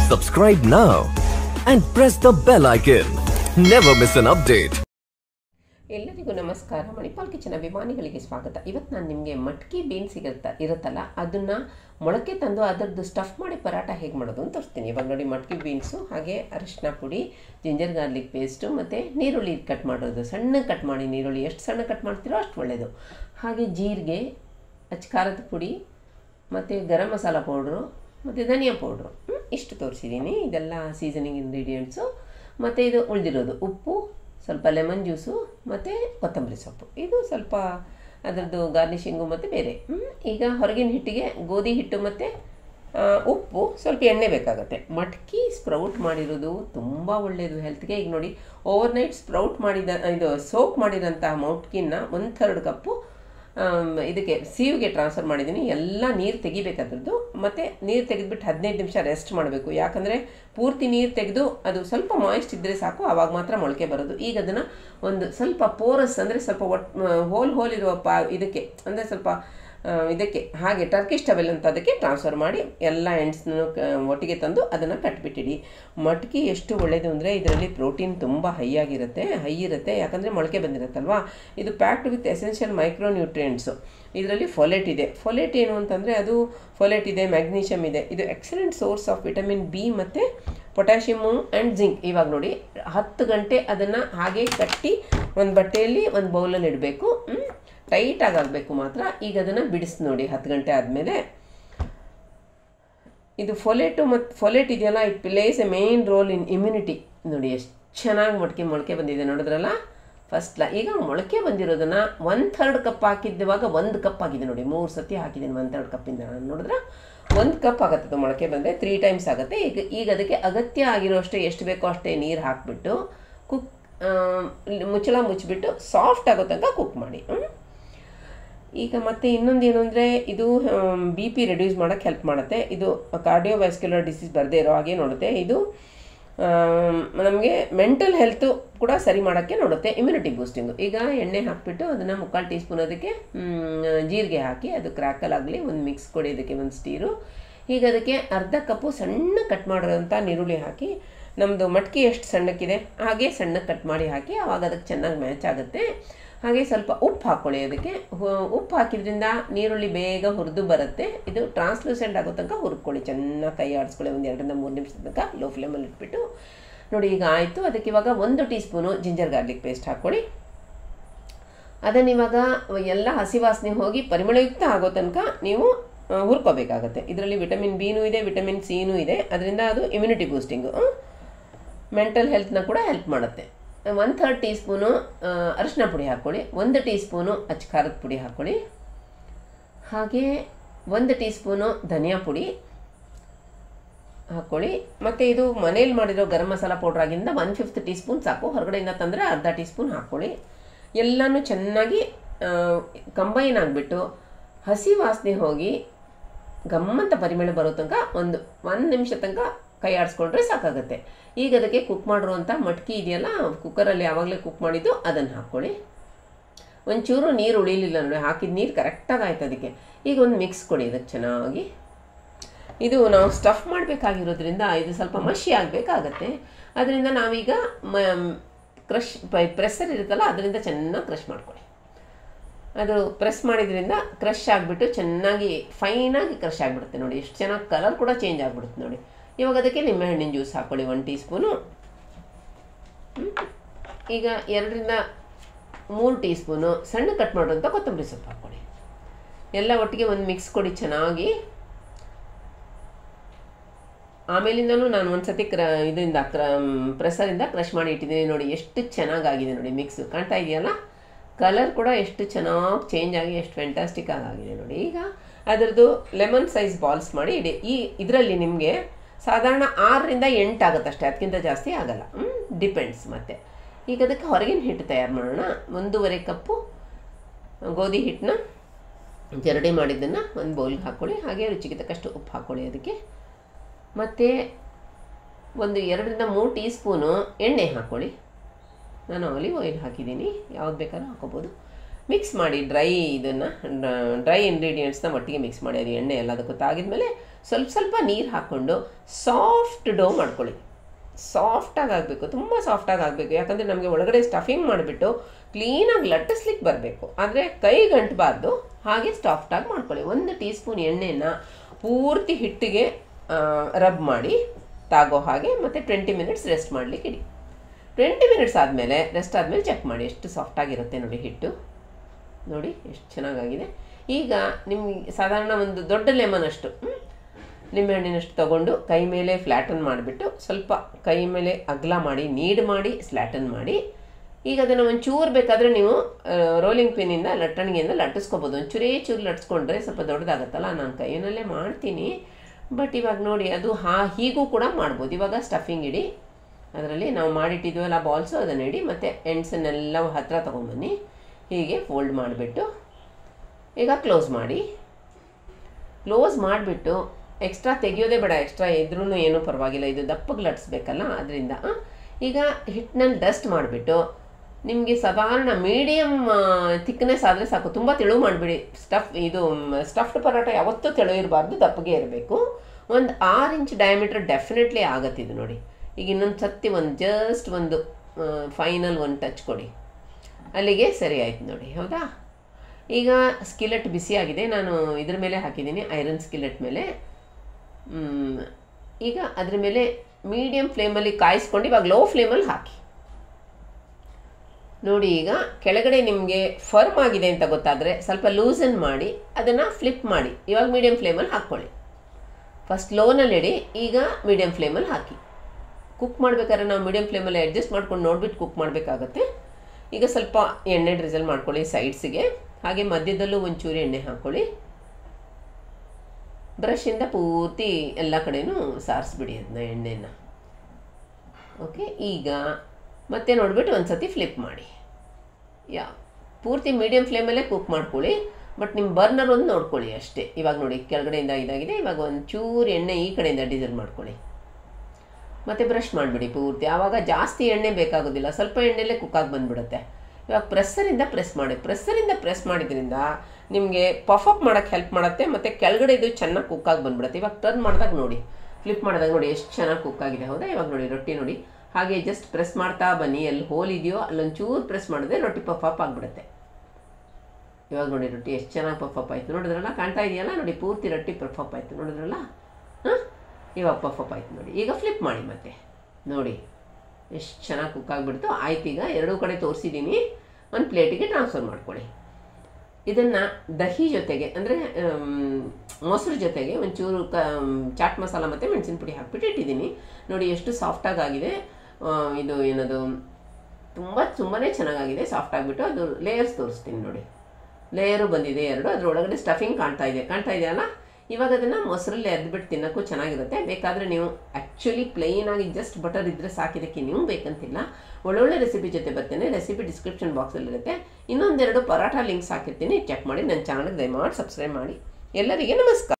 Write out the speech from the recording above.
Subscribe now and press the bell icon. Never miss an update. ಎಲ್ಲರಿಗೂ ನಮಸ್ಕಾರ Manipal kitchen ಅಭಿಮಾನಿಗಳಿಗೆ ಸ್ವಾಗತ ಇವತ್ತು ನಾನು ನಿಮಗೆ ಮಟ್ಕಿ ಬೀನ್ಸ್ ಇರುತ್ತ ಇರುತ್ತಲ್ಲ ಅದನ್ನು ಮೊಳಕೆ ತಂದು ಅದರದ್ದು ಸ್ಟಫ್ ಮಾಡಿ ಪರಾಟ ಹೇಗೆ ಮಾಡೋದು ಅಂತ ತೋರಿಸ್ತೀನಿ ಇವಾಗ ನೋಡಿ ಮಟ್ಕಿ ಬೀನ್ಸು ಹಾಗೆ ಅರಿಶಿನ ಪುಡಿ ಜಿಂಜರ್ ಗಾರ್ಲಿಕ್ ಪೇಸ್ಟು ಮತ್ತು ನೀರುಳ್ಳಿ ಕಟ್ ಮಾಡೋದು ಸಣ್ಣ ಕಟ್ ಮಾಡಿ ನೀರುಳ್ಳಿ ಎಷ್ಟು ಸಣ್ಣ ಕಟ್ ಮಾಡ್ತೀರೋ ಅಷ್ಟು ಒಳ್ಳೆಯದು ಹಾಗೆ ಜೀರಿಗೆ ಅಚ್ಕಾರದ ಪುಡಿ ಮತ್ತು ಗರಂ ಮಸಾಲ ಪೌಡ್ರು ಮತ್ತು ಧನಿಯಾ ಪೌಡ್ರು ಹ್ಮ್, ಇಷ್ಟು ತೋರಿಸಿದ್ದೀನಿ ಇದೆಲ್ಲ ಸೀಸನಿಂಗ್ ಇಂಗ್ರೀಡಿಯೆಂಟ್ಸು ಮತ್ತು ಇದು ಉಳಿದಿರೋದು ಉಪ್ಪು ಸ್ವಲ್ಪ ಲೆಮನ್ ಜ್ಯೂಸು ಮತ್ತು ಕೊತ್ತಂಬರಿ ಸೊಪ್ಪು ಇದು ಸ್ವಲ್ಪ ಅದರದ್ದು ಗಾರ್ನಿಷಿಂಗು ಮತ್ತು ಬೇರೆ ಹ್ಮ್, ಈಗ ಹೊರಗಿನ ಹಿಟ್ಟಿಗೆ ಗೋಧಿ ಹಿಟ್ಟು ಮತ್ತು ಆ, ಉಪ್ಪು ಸ್ವಲ್ಪ ಎಣ್ಣೆ ಬೇಕಾಗುತ್ತೆ ಮಟ್ಕಿ ಸ್ಪ್ರೌಟ್ ಮಾಡಿರೋದು ತುಂಬ ಒಳ್ಳೆಯದು ಹೆಲ್ತ್ಗೆ ಈಗ ನೋಡಿ ಓವರ್ನೈಟ್ ಸ್ಪ್ರೌಟ್ ಮಾಡಿದ ಇದು ಸೋಪ್ ಮಾಡಿರೋಂತಹ ಮಟ್ಕಿನ ಒಂದು ಥರ್ಡ್ ಕಪ್ಪು ಆಮ್, ಇದಕ್ಕೆ ಸೀವಿಗೆ ಟ್ರಾನ್ಸ್ಫರ್ ಮಾಡಿದ್ದೀನಿ ಎಲ್ಲ ನೀರು ತೆಗಿಬೇಕಾದ್ರದ್ದು ಮತ್ತು ನೀರು ತೆಗೆದ್ಬಿಟ್ಟು ಹದಿನೈದು ನಿಮಿಷ ರೆಸ್ಟ್ ಮಾಡಬೇಕು ಯಾಕಂದರೆ ಪೂರ್ತಿ ನೀರು ತೆಗೆದು ಅದು ಸ್ವಲ್ಪ ಮಾಯಿಸ್ಟ್ ಇದ್ದರೆ ಸಾಕು ಆವಾಗ ಮಾತ್ರ ಮೊಳಕೆ ಬರೋದು ಈಗ ಅದನ್ನು ಒಂದು ಸ್ವಲ್ಪ ಪೋರಸ್ ಅಂದರೆ ಸ್ವಲ್ಪ ಒಟ್ ಹೋಲ್ ಹೋಲ್ ಇರುವ ಪಾ ಇದಕ್ಕೆ ಅಂದರೆ ಸ್ವಲ್ಪ ಆ, ಇದಕ್ಕೆ ಹಾಗೆ ಟರ್ಕಿಶ್ ಟವೆಲ್ ಅಂತ ಅದಕ್ಕೆ ಟ್ರಾನ್ಸ್ಫರ್ ಮಾಡಿ ಎಲ್ಲ ಎಂಡ್ಸ್ನು ಒಟ್ಟಿಗೆ ತಂದು ಅದನ್ನು ಕಟ್ಬಿಟ್ಟಿಡಿ ಮಟ್ಕಿ ಎಷ್ಟು ಒಳ್ಳೆಯದು ಅಂದರೆ ಇದರಲ್ಲಿ ಪ್ರೋಟೀನ್ ತುಂಬ ಹೈ ಆಗಿರುತ್ತೆ ಹೈ ಇರುತ್ತೆ ಯಾಕಂದರೆ ಮೊಳಕೆ ಬಂದಿರುತ್ತಲ್ವಾ ಇದು packed with essential micro nutrients ಇದರಲ್ಲಿ ಫೊಲೆಟ್ ಇದೆ ಫೊಲೆಟ್ ಏನು ಅಂತಂದರೆ ಅದು ಫೊಲೆಟ್ ಇದೆ ಮ್ಯಾಗ್ನೀಷಿಯಮ್ ಇದೆ ಇದು excellent source of vitamin B ಮತ್ತು ಪೊಟ್ಯಾಷಿಯಮು ಆ್ಯಂಡ್ ಜಿಂಕ್ ಇವಾಗ ನೋಡಿ ಹತ್ತು ಗಂಟೆ ಅದನ್ನು ಹಾಗೆ ಕಟ್ಟಿ ಒಂದು ಬಟ್ಟೆಯಲ್ಲಿ ಒಂದು ಬೌಲಲ್ಲಿ ಇಡಬೇಕು ಟೈಟಾಗಿ ಆಗಬೇಕು ಮಾತ್ರ ಈಗ ಅದನ್ನು ಬಿಡಿಸಿ ನೋಡಿ ಹತ್ತು ಗಂಟೆ ಆದಮೇಲೆ ಇದು ಫೊಲೆಟು ಮತ್ತು ಫೊಲೆಟ್ ಇದೆಯಲ್ಲ it plays a main role in immunity ನೋಡಿ ಎಷ್ಟು ಚೆನ್ನಾಗಿ ಮೊಳಕೆ ಮೊಳಕೆ ಬಂದಿದೆ ನೋಡಿದ್ರಲ್ಲ ಫಸ್ಟ್ ಲಾ ಈಗ ಮೊಳಕೆ ಬಂದಿರೋದನ್ನು ಒನ್ ಥರ್ಡ್ ಕಪ್ ಹಾಕಿದ್ದಿವಾಗ ಒಂದು ಕಪ್ ಆಗಿದೆ ನೋಡಿ ಮೂರು ಸತಿ ಹಾಕಿದ್ದೀನಿ ಒನ್ ಥರ್ಡ್ ಕಪ್ಪಿಂದ ನಾನು ನೋಡಿದ್ರೆ ಒಂದು ಕಪ್ ಆಗುತ್ತೆ ಅದು ಮೊಳಕೆ ಬಂದರೆ ತ್ರೀ ಟೈಮ್ಸ್ ಆಗುತ್ತೆ ಈಗ ಈಗ ಅದಕ್ಕೆ ಅಗತ್ಯ ಆಗಿರೋಷ್ಟೇ ಎಷ್ಟು ಬೇಕೋ ಅಷ್ಟೇ ನೀರು ಹಾಕಿಬಿಟ್ಟು ಕುಕ್ ಮುಚ್ಚಳ ಮುಚ್ಚಿಬಿಟ್ಟು ಸಾಫ್ಟ್ ಆಗೋ ತನಕ ಕುಕ್ ಮಾಡಿ ಹ್ಮ್? ಈಗ ಮತ್ತೆ ಇನ್ನೊಂದು ಏನು ಅಂದರೆ ಇದು ಬಿ ಪಿ ರೆಡ್ಯೂಸ್ ಮಾಡೋಕ್ಕೆ ಹೆಲ್ಪ್ ಮಾಡುತ್ತೆ ಇದು ಕಾರ್ಡಿಯೋವ್ಯಾಸ್ಕ್ಯುಲರ್ ಡಿಸೀಸ್ ಬರದೇ ಇರೋ ಹಾಗೆ ನೋಡುತ್ತೆ ಇದು ನಮಗೆ ಮೆಂಟಲ್ ಹೆಲ್ತು ಕೂಡ ಸರಿ ಮಾಡೋಕ್ಕೆ ನೋಡುತ್ತೆ ಇಮ್ಯುನಿಟಿ ಬೂಸ್ಟಿಂಗು ಈಗ ಎಣ್ಣೆ ಹಾಕಿಬಿಟ್ಟು ಅದನ್ನು ಮುಕ್ಕಾಲು ಟೀ ಸ್ಪೂನ್ ಅದಕ್ಕೆ ಮ್, ಜೀರಿಗೆ ಹಾಕಿ ಅದು ಕ್ರ್ಯಾಕಲ್ ಆಗಲಿ ಒಂದು ಮಿಕ್ಸ್ ಕೊಡಿ ಅದಕ್ಕೆ ಒಂದು ಸ್ಟೀರು ಈಗ ಅದಕ್ಕೆ ಅರ್ಧ ಕಪ್ಪು ಸಣ್ಣ ಕಟ್ ಮಾಡಿರೋಂಥ ನೀರುಳ್ಳಿ ಹಾಕಿ ನಮ್ಮದು ಮಟ್ಕಿ ಎಷ್ಟು ಸಣ್ಣಕ್ಕಿದೆ ಹಾಗೆ ಸಣ್ಣಕ್ಕೆ ಕಟ್ ಮಾಡಿ ಹಾಕಿ ಆವಾಗ ಅದಕ್ಕೆ ಚೆನ್ನಾಗಿ ಮ್ಯಾಚ್ ಆಗುತ್ತೆ ಹಾಗೆ ಸ್ವಲ್ಪ ಉಪ್ಪು ಹಾಕ್ಕೊಳ್ಳಿ ಅದಕ್ಕೆ ಹು- ಉಪ್ಪು ಹಾಕಿದ್ರಿಂದ ನೀರುಳ್ಳಿ ಬೇಗ ಹುರಿದು ಬರುತ್ತೆ ಇದು ಟ್ರಾನ್ಸ್ಲೂಸೆಂಟ್ ಆಗೋ ತನಕ ಹುರ್ಕೊಳ್ಳಿ ಚೆನ್ನಾಗಿ ಕೈ ಆಡಿಸ್ಕೊಳ್ಳಿ ಒಂದು ಎರಡರಿಂದ ಮೂರು ನಿಮಿಷದ ತನಕ ಲೋ ಫ್ಲೇಮಲ್ಲಿ ಇಟ್ಬಿಟ್ಟು ನೋಡಿ ಈಗ ಆಯಿತು ಅದಕ್ಕೆ ಇವಾಗ ಒಂದು teaspoon ginger garlic paste ಹಾಕ್ಕೊಳ್ಳಿ ಅದನ್ನು ಇವಾಗ ಎಲ್ಲ ಹಸಿ ವಾಸನೆ ಹೋಗಿ ಪರಿಮಳಯುಕ್ತ ಆಗೋ ತನಕ ನೀವು ಆ, ಹುರ್ಕೋಬೇಕಾಗತ್ತೆ ಇದರಲ್ಲಿ ವಿಟಮಿನ್ ಬಿನೂ ಇದೆ ವಿಟಮಿನ್ ಸಿನೂ ಇದೆ ಅದರಿಂದ ಅದು ಇಮ್ಯುನಿಟಿ ಬೂಸ್ಟಿಂಗು ಮೆಂಟಲ್ ಹೆಲ್ತ್ನ ಕೂಡ ಹೆಲ್ಪ್ ಮಾಡುತ್ತೆ ಒನ್ ಥರ್ಡ್ ಟೀ ಸ್ಪೂನು ಅರಿಶಿನ ಪುಡಿ ಹಾಕ್ಕೊಳ್ಳಿ ಒಂದು ಟೀ ಸ್ಪೂನು ಅಚ್ಚ ಖಾರದ ಪುಡಿ ಹಾಕ್ಕೊಳ್ಳಿ ಹಾಗೆ ಒಂದು ಟೀ ಸ್ಪೂನು ಧನಿಯಾ ಪುಡಿ ಹಾಕ್ಕೊಳ್ಳಿ ಮತ್ತು ಇದು ಮನೇಲಿ ಮಾಡಿರೋ ಗರಂ ಮಸಾಲ ಪೌಡ್ರ್ ಆಗಿಂದ ಒನ್ ಫಿಫ್ತ್ ಟೀ ಸ್ಪೂನ್ ಸಾಕು ಹೊರಗಡೆಯಿಂದ ತಂದರೆ ಅರ್ಧ ಟೀ ಸ್ಪೂನ್ ಹಾಕ್ಕೊಳ್ಳಿ ಎಲ್ಲನೂ ಚೆನ್ನಾಗಿ ಕಂಬೈನ್ ಆಗಿಬಿಟ್ಟು ಹಸಿ ವಾಸನೆ ಹೋಗಿ ಗಮ್ಮಂತ ಪರಿಮಳ ಬರೋ ತನಕ ಒಂದು ಒಂದು ನಿಮಿಷ ತನಕ ಕೈ ಆಡಿಸ್ಕೊಂಡ್ರೆ ಸಾಕಾಗುತ್ತೆ ಈಗ ಅದಕ್ಕೆ ಕುಕ್ ಮಾಡಿರುವಂಥ ಮಟ್ಕಿ ಇದೆಯಲ್ಲ ಕುಕ್ಕರಲ್ಲಿ ಯಾವಾಗಲೇ ಕುಕ್ ಮಾಡಿದ್ದು ಅದನ್ನು ಹಾಕ್ಕೊಳ್ಳಿ ಒಂಚೂರು ನೀರು ಉಳಿಲಿಲ್ಲ ನೋಡಿ ಹಾಕಿದ ನೀರು ಕರೆಕ್ಟಾಗಿ ಆಯ್ತು ಅದಕ್ಕೆ ಈಗ ಒಂದು ಮಿಕ್ಸ್ ಕೊಡಿ ಅದಕ್ಕೆ ಚೆನ್ನಾಗಿ ಇದು ನಾವು ಸ್ಟಫ್ ಮಾಡಬೇಕಾಗಿರೋದ್ರಿಂದ ಇದು ಸ್ವಲ್ಪ ಮಷಿ ಆಗಬೇಕಾಗತ್ತೆ ಅದರಿಂದ ನಾವೀಗ ಮ ಕ್ರಷ್ ಪ್ರೆಸ್ಸರ್ ಇರುತ್ತಲ್ಲ ಅದರಿಂದ ಚೆನ್ನಾಗಿ ಕ್ರಷ್ ಮಾಡ್ಕೊಳ್ಳಿ ಅದು ಪ್ರೆಸ್ ಮಾಡಿದ್ರಿಂದ ಕ್ರಷ್ ಆಗಿಬಿಟ್ಟು ಚೆನ್ನಾಗಿ ಫೈನಾಗಿ ಕ್ರಷ್ ಆಗಿಬಿಡುತ್ತೆ ನೋಡಿ ಎಷ್ಟು ಚೆನ್ನಾಗಿ ಕಲರ್ ಕೂಡ ಚೇಂಜ್ ಆಗಿಬಿಡುತ್ತೆ ನೋಡಿ ಇವಾಗ ಅದಕ್ಕೆ ನಿಂಬೆಹಣ್ಣಿನ ಜ್ಯೂಸ್ ಹಾಕ್ಕೊಳ್ಳಿ ಒನ್ ಟೀ ಸ್ಪೂನು ಹ್ಮ್. ಈಗ ಎರಡರಿಂದ ಮೂರು ಟೀ ಸ್ಪೂನು ಸಣ್ಣ ಕಟ್ ಮಾಡೋಂಥ ಕೊತ್ತಂಬರಿ ಸೊಪ್ಪು ಹಾಕ್ಕೊಳ್ಳಿ ಎಲ್ಲ ಒಟ್ಟಿಗೆ ಒಂದು ಮಿಕ್ಸ್ ಕೊಡಿ ಚೆನ್ನಾಗಿ ಆಮೇಲಿಂದನೂ ನಾನು ಒಂದು ಸತಿ ಕ್ರ ಇದರಿಂದ ಕ್ರ ಪ್ರೆಸರಿಂದ ಕ್ರಷ್ ಮಾಡಿ ಇಟ್ಟಿದ್ದೀನಿ ನೋಡಿ ಎಷ್ಟು ಚೆನ್ನಾಗಾಗಿದೆ ನೋಡಿ ಮಿಕ್ಸು ಕಾಣ್ತಾ ಇದೆಯಲ್ಲ ಕಲರ್ ಕೂಡ ಎಷ್ಟು ಚೆನ್ನಾಗಿ ಚೇಂಜ್ ಆಗಿ ಎಷ್ಟು ಫ್ಯಾಂಟಾಸ್ಟಿಕ್ ಆಗಿದೆ ನೋಡಿ ಈಗ ಅದರದ್ದು ಲೆಮನ್ ಸೈಜ್ ಬಾಲ್ಸ್ ಮಾಡಿ ಇಡಿ ಈ ಇದರಲ್ಲಿ ನಿಮಗೆ ಸಾಧಾರಣ ಆರರಿಂದ ಎಂಟು ಆಗುತ್ತೆ ಅಷ್ಟೇ ಅದಕ್ಕಿಂತ ಜಾಸ್ತಿ ಆಗಲ್ಲ ಡಿಪೆಂಡ್ಸ್ ಮತ್ತು ಈಗ ಅದಕ್ಕೆ ಹೊರಗಿನ ಹಿಟ್ಟು ತಯಾರು ಮಾಡೋಣ ಒಂದೂವರೆ ಕಪ್ಪು ಗೋಧಿ ಹಿಟ್ಟನ್ನ ಜರಡಿ ಮಾಡಿದ್ದನ್ನು ಒಂದು ಬೌಲ್ಗೆ ಹಾಕ್ಕೊಳ್ಳಿ ಹಾಗೆ ರುಚಿಗೆ ತಕ್ಕಷ್ಟು ಉಪ್ಪು ಹಾಕ್ಕೊಳ್ಳಿ ಅದಕ್ಕೆ ಮತ್ತು ಒಂದು ಎರಡರಿಂದ ಮೂರು ಟೀ ಸ್ಪೂನು ಎಣ್ಣೆ ಹಾಕ್ಕೊಳ್ಳಿ ನಾನು ಆಲಿವ್ ಆಯಿಲ್ ಹಾಕಿದ್ದೀನಿ ಯಾವ್ದು ಬೇಕಾದ್ರೂ ಹಾಕೋಬೋದು ಮಿಕ್ಸ್ ಮಾಡಿ ಡ್ರೈ ಇದನ್ನು ಡ್ರೈ ಇಂಗ್ರೀಡಿಯೆಂಟ್ಸ್ನ ಒಟ್ಟಿಗೆ ಮಿಕ್ಸ್ ಮಾಡಿ ಅದು ಎಣ್ಣೆ ಎಲ್ಲ ಅದಕ್ಕೆ ತಾಗಿದ್ಮೇಲೆ ಸ್ವಲ್ಪ ಸ್ವಲ್ಪ ನೀರು ಹಾಕ್ಕೊಂಡು ಸಾಫ್ಟ್ ಡೋ ಮಾಡ್ಕೊಳ್ಳಿ ಸಾಫ್ಟಾಗಿ ಆಗಬೇಕು ತುಂಬ ಸಾಫ್ಟಾಗಿ ಆಗಬೇಕು ಯಾಕಂದರೆ ನಮಗೆ ಒಳಗಡೆ ಸ್ಟಫಿಂಗ್ ಮಾಡಿಬಿಟ್ಟು ಕ್ಲೀನಾಗಿ ಲಟ್ಟಿಸ್ಲಿಕ್ಕೆ ಬರಬೇಕು ಆದರೆ ಕೈ ಗಂಟಬಾರ್ದು ಹಾಗೆ ಸಾಫ್ಟಾಗಿ ಮಾಡ್ಕೊಳ್ಳಿ ಒಂದು ಟೀ ಸ್ಪೂನ್ ಎಣ್ಣೆನ ಪೂರ್ತಿ ಹಿಟ್ಟಿಗೆ ರಬ್ ಮಾಡಿ ತಾಗೋ ಹಾಗೆ ಮತ್ತು ಟ್ವೆಂಟಿ ಮಿನಿಟ್ಸ್ ರೆಸ್ಟ್ ಮಾಡಲಿಕ್ಕೆ ಇಡಿ ಟ್ವೆಂಟಿ ಮಿನಿಟ್ಸ್ ಆದಮೇಲೆ ರೆಸ್ಟ್ ಆದಮೇಲೆ ಚೆಕ್ ಮಾಡಿ ಎಷ್ಟು ಸಾಫ್ಟಾಗಿರುತ್ತೆ ನೋಡಿ ಹಿಟ್ಟು ನೋಡಿ ಎಷ್ಟು ಚೆನ್ನಾಗಾಗಿದೆ ಈಗ ನಿಮಗೆ ಸಾಧಾರಣ ಒಂದು ದೊಡ್ಡ ಲೆಮನ್ ಅಷ್ಟು ಹ್ಮ್? ನಿಂಬೆಹಣ್ಣಿನಷ್ಟು ತಗೊಂಡು ಕೈ ಮೇಲೆ ಫ್ಲ್ಯಾಟನ್ ಮಾಡಿಬಿಟ್ಟು ಸ್ವಲ್ಪ ಕೈ ಮೇಲೆ ಅಗಲ ಮಾಡಿ ನೀಡ್ ಮಾಡಿ ಸ್ಲ್ಯಾಟನ್ ಮಾಡಿ ಈಗ ಅದನ್ನು ಒಂಚೂರು ಬೇಕಾದರೆ ನೀವು ರೋಲಿಂಗ್ ಪಿನ್ನಿಂದ ಲಟ್ಟಣಿಗೆಯಿಂದ ಲಟ್ಟಿಸ್ಕೋಬೋದು ಒಂಚೂರೇ ಚೂರು ಲಟ್ಸ್ಕೊಂಡ್ರೆ ಸ್ವಲ್ಪ ದೊಡ್ಡದಾಗತ್ತಲ್ಲ ನಾನು ಕೈಯಲ್ಲೇ ಮಾಡ್ತೀನಿ ಬಟ್ ಇವಾಗ ನೋಡಿ ಅದು ಹಾ ಹೀಗೂ ಕೂಡ ಮಾಡ್ಬೋದು ಇವಾಗ ಸ್ಟಫಿಂಗ್ ಇಡಿ ಅದರಲ್ಲಿ ನಾವು ಮಾಡಿಟ್ಟಿದ್ವಲ್ಲ ಬಾಲ್ಸು ಅದನ್ನು ಇಡಿ ಮತ್ತು ಎಂಡ್ಸನ್ನೆಲ್ಲ ಹತ್ತಿರ ತೊಗೊಂಬನ್ನಿ ಹೀಗೆ ಫೋಲ್ಡ್ ಮಾಡಿಬಿಟ್ಟು ಈಗ ಕ್ಲೋಸ್ ಮಾಡಿ ಕ್ಲೋಸ್ ಮಾಡಿಬಿಟ್ಟು ಎಕ್ಸ್ಟ್ರಾ ತೆಗಿಯೋದೇ ಬೇಡ ಎಕ್ಸ್ಟ್ರಾ ಇದ್ರೂ ಏನೂ ಪರವಾಗಿಲ್ಲ ಇದು ದಪ್ಪಗೆ ಲಟ್ಸ್ಬೇಕಲ್ಲ ಅದರಿಂದ ಈಗ ಹಿಟ್ಟಿನಲ್ಲಿ ಡಸ್ಟ್ ಮಾಡಿಬಿಟ್ಟು ನಿಮಗೆ ಸಾಧಾರಣ ಮೀಡಿಯಮ್ ಥಿಕ್ನೆಸ್ ಆದರೆ ಸಾಕು ತುಂಬ ತೆಳು ಮಾಡಿಬಿಡಿ ಸ್ಟಫ್ ಇದು ಸ್ಟಫ್ಡ್ ಪರೋಟ ಯಾವತ್ತೂ ತೆಳು ಇರಬಾರ್ದು ದಪ್ಪಗೆ ಇರಬೇಕು ಒಂದು ಆರು ಇಂಚ್ ಡಯಾಮೀಟರ್ ಡೆಫಿನೆಟ್ಲಿ ಆಗತ್ತೆ ಇದು ನೋಡಿ ಈಗ ಇನ್ನೊಂದು ಸತಿ ಒಂದು ಜಸ್ಟ್ ಒಂದು ಫೈನಲ್ ಒಂದು ಟಚ್ ಕೊಡಿ ಅಲ್ಲಿಗೆ ಸರಿ ಆಯ್ತು ನೋಡಿ ಹೌದಾ ಈಗ ಸ್ಕಿಲೆಟ್ ಬಿಸಿಯಾಗಿದೆ ನಾನು ಇದ್ರ ಮೇಲೆ ಹಾಕಿದ್ದೀನಿ ಐರನ್ ಸ್ಕಿಲೆಟ್ ಮೇಲೆ ಮ್, ಈಗ ಅದ್ರ ಮೇಲೆ ಮೀಡಿಯಮ್ ಫ್ಲೇಮಲ್ಲಿ ಕಾಯಿಸ್ಕೊಂಡು ಇವಾಗ ಲೋ ಫ್ಲೇಮಲ್ಲಿ ಹಾಕಿ ನೋಡಿ ಈಗ ಕೆಳಗಡೆ ನಿಮಗೆ ಫರ್ಮ್ ಆಗಿದೆ ಅಂತ ಗೊತ್ತಾದರೆ ಸ್ವಲ್ಪ ಲೂಸನ್ ಮಾಡಿ ಅದನ್ನು ಫ್ಲಿಪ್ ಮಾಡಿ ಇವಾಗ ಮೀಡಿಯಮ್ ಫ್ಲೇಮಲ್ಲಿ ಹಾಕ್ಕೊಳ್ಳಿ ಫಸ್ಟ್ ಲೋನಲ್ಲಿ ಇಡಿ ಈಗ ಮೀಡಿಯಮ್ ಫ್ಲೇಮಲ್ಲಿ ಹಾಕಿ ಕುಕ್ ಮಾಡ್ಬೇಕಾದ್ರೆ ನಾವು ಮೀಡಿಯಮ್ ಫ್ಲೇಮಲ್ಲಿ ಅಡ್ಜಸ್ಟ್ ಮಾಡ್ಕೊಂಡು ನೋಡ್ಬಿಟ್ಟು ಕುಕ್ ಮಾಡಬೇಕಾಗತ್ತೆ ಈಗ ಸ್ವಲ್ಪ ಎಣ್ಣೆ ಡ್ರಿಸಲ್ ಮಾಡ್ಕೊಳ್ಳಿ ಸೈಡ್ಸಿಗೆ ಹಾಗೆ ಮಧ್ಯದಲ್ಲೂ ಒಂಚೂರು ಎಣ್ಣೆ ಹಾಕ್ಕೊಳ್ಳಿ ಬ್ರಷಿಂದ ಪೂರ್ತಿ ಎಲ್ಲ ಕಡೆನೂ ಸಾರಿಸ್ಬಿಡಿ ಅದನ್ನ ಎಣ್ಣೆನ ಓಕೆ ಈಗ ಮತ್ತೆ ನೋಡಿಬಿಟ್ಟು ಒಂದು ಸತಿ ಫ್ಲಿಪ್ ಮಾಡಿ ಯಾ ಪೂರ್ತಿ ಮೀಡಿಯಮ್ ಫ್ಲೇಮಲ್ಲೇ ಕುಕ್ ಮಾಡ್ಕೊಳ್ಳಿ ಬಟ್ ನಿಮ್ಮ ಬರ್ನರ್ ಒಂದು ನೋಡ್ಕೊಳ್ಳಿ ಅಷ್ಟೇ ಇವಾಗ ನೋಡಿ ಕೆಳಗಡೆಯಿಂದ ಇದಾಗಿದೆ ಇವಾಗ ಒಂದು ಚೂರು ಎಣ್ಣೆ ಈ ಕಡೆಯಿಂದ ಡೀಸೆಲ್ ಮಾಡ್ಕೊಳ್ಳಿ ಮತ್ತು ಬ್ರಷ್ ಮಾಡಿಬಿಡಿ ಪೂರ್ತಿ ಆವಾಗ ಜಾಸ್ತಿ ಎಣ್ಣೆ ಬೇಕಾಗೋದಿಲ್ಲ ಸ್ವಲ್ಪ ಎಣ್ಣೆಲ್ಲೇ ಕುಕ್ಕಾಗಿ ಬಂದ್ಬಿಡುತ್ತೆ ಇವಾಗ ಪ್ರೆಸ್ಸರಿಂದ ಪ್ರೆಸ್ ಮಾಡಿ ಪ್ರೆಸ್ಸರಿಂದ ಪ್ರೆಸ್ ಮಾಡಿದ್ರಿಂದ ನಿಮಗೆ ಪಫಪ್ ಮಾಡೋಕ್ಕೆ ಹೆಲ್ಪ್ ಮಾಡುತ್ತೆ ಮತ್ತು ಕೆಳಗಡೆ ಇದು ಚೆನ್ನಾಗಿ ಕುಕ್ಕಾಗಿ ಬಂದ್ಬಿಡುತ್ತೆ ಇವಾಗ ಟರ್ನ್ ಮಾಡಿದಾಗ ನೋಡಿ ಫ್ಲಿಪ್ ಮಾಡಿದಾಗ ನೋಡಿ ಎಷ್ಟು ಚೆನ್ನಾಗಿ ಕುಕ್ಕಾಗಿದೆ ಹೌದಾ ಇವಾಗ ನೋಡಿ ರೊಟ್ಟಿ ನೋಡಿ ಹಾಗೆ ಜಸ್ಟ್ ಪ್ರೆಸ್ ಮಾಡ್ತಾ ಬನ್ನಿ ಎಲ್ಲಿ ಹೋಲ್ ಇದೆಯೋ ಅಲ್ಲೊಂಚೂರು ಪ್ರೆಸ್ ಮಾಡಿದ್ರೆ ರೊಟ್ಟಿ ಪಫಪ್ ಆಗಿಬಿಡುತ್ತೆ ಇವಾಗ ನೋಡಿ ರೊಟ್ಟಿ ಎಷ್ಟು ಚೆನ್ನಾಗಿ ಪಫಪ್ ಆಯಿತು ನೋಡಿದ್ರಲ್ಲ ಕಾಣ್ತಾ ಇದೆಯಲ್ಲ ನೋಡಿ ಪೂರ್ತಿ ರೊಟ್ಟಿ ಪಫಪ್ ಆಯಿತು ನೋಡಿದ್ರಲ್ಲ ಹಾಂ ಇವಾಗ ಪಫಪ್ ಆಯ್ತು ನೋಡಿ ಈಗ ಫ್ಲಿಪ್ ಮಾಡಿ ಮತ್ತೆ ನೋಡಿ ಎಷ್ಟು ಚೆನ್ನಾಗಿ ಕುಕ್ ಆಗಿಬಿಡ್ತು ಆಯ್ತು ಈಗ ಎರಡೂ ಕಡೆ ತೋರಿಸಿದ್ದೀನಿ ಒಂದು ಪ್ಲೇಟಿಗೆ ಟ್ರಾನ್ಸ್ಫರ್ ಮಾಡ್ಕೊಳ್ಳಿ ಇದನ್ನು ದಹಿ ಜೊತೆಗೆ ಅಂದರೆ ಮೊಸರು ಜೊತೆಗೆ ಒಂಚೂರು ಕ ಚಾಟ್ ಮಸಾಲ ಮತ್ತು ಮೆಣಸಿನ ಪುಡಿ ಹಾಕ್ಬಿಟ್ಟು ಇಟ್ಟಿದ್ದೀನಿ ನೋಡಿ ಎಷ್ಟು ಸಾಫ್ಟಾಗಿ ಆಗಿದೆ ಆ, ಇದು ಏನದು ತುಂಬ ತುಂಬಾ ಚೆನ್ನಾಗಾಗಿದೆ ಸಾಫ್ಟ್ ಆಗಿಬಿಟ್ಟು ಅದು ಲೇಯರ್ಸ್ ತೋರಿಸ್ತೀನಿ ನೋಡಿ ಲೇಯರು ಬಂದಿದೆ ಎರಡು ಅದರೊಳಗಡೆ ಸ್ಟಫಿಂಗ್ ಕಾಣ್ತಾ ಇದೆ ಕಾಣ್ತಾ ಇದೆಯಲ್ಲ ಇವಾಗ ಅದನ್ನು ಮೊಸರಲ್ಲಿ ಎದ್ಬಿಟ್ಟು ತಿನ್ನೋಕ್ಕೂ ಚೆನ್ನಾಗಿರುತ್ತೆ ಬೇಕಾದರೆ ನೀವು ಆ್ಯಕ್ಚುಲಿ ಪ್ಲೈನಾಗಿ ಜಸ್ಟ್ ಬಟರ್ ಇದ್ದರೆ ಸಾಕಿದಕ್ಕೆ ನೀವು ಬೇಕಂತಿಲ್ಲ ಒಳ್ಳೊಳ್ಳೆ ರೆಸಿಪಿ ಜೊತೆ ಬರ್ತೇನೆ ರೆಸಿಪಿ ಡಿಸ್ಕ್ರಿಪ್ಷನ್ ಬಾಕ್ಸಲ್ಲಿರುತ್ತೆ ಇನ್ನೊಂದೆರಡು ಪರಾಠ ಲಿಂಕ್ಸ್ ಹಾಕಿರ್ತೀನಿ ಚೆಕ್ ಮಾಡಿ ನನ್ನ ಚಾನಲ್ಗೆ ದಯಮಾಡಿ ಸಬ್ಸ್ಕ್ರೈಬ್ ಮಾಡಿ ಎಲ್ಲರಿಗೆ ನಮಸ್ಕಾರ